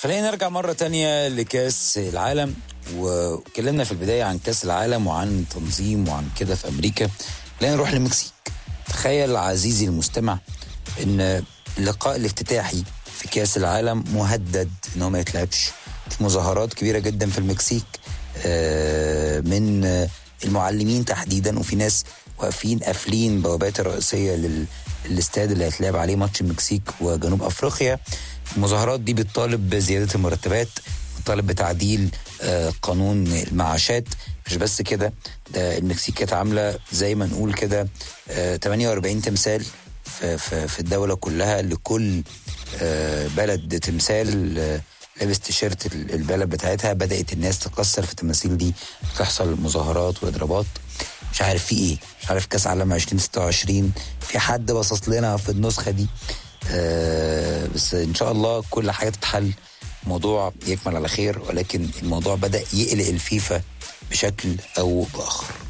خلينا نرجع مرة تانية لكأس العالم واتكلمنا في البداية عن كأس العالم وعن تنظيم وعن كده في أمريكا خلينا نروح للمكسيك تخيل عزيزي المستمع إن اللقاء الافتتاحي في كأس العالم مهدد إن هو ما يتلعبش في مظاهرات كبيرة جدا في المكسيك آه، من آه، المعلمين تحديدا وفي ناس واقفين قافلين بوابات الرئيسية لل الاستاد اللي هيتلعب عليه ماتش المكسيك وجنوب افريقيا المظاهرات دي بتطالب بزياده المرتبات بتطالب بتعديل آه، قانون المعاشات مش بس كده ده المكسيك كانت عامله زي ما نقول كده آه، 48 تمثال في, في, في الدوله كلها لكل آه، بلد تمثال آه، لابس تيشيرت ال- البلد بتاعتها بدات الناس تكسر في التماثيل دي تحصل مظاهرات واضرابات مش عارف في ايه مش عارف كاس عالم 2026 في حد باصص لنا في النسخه دي آه بس ان شاء الله كل حاجه تتحل الموضوع يكمل على خير ولكن الموضوع بدا يقلق الفيفا بشكل او باخر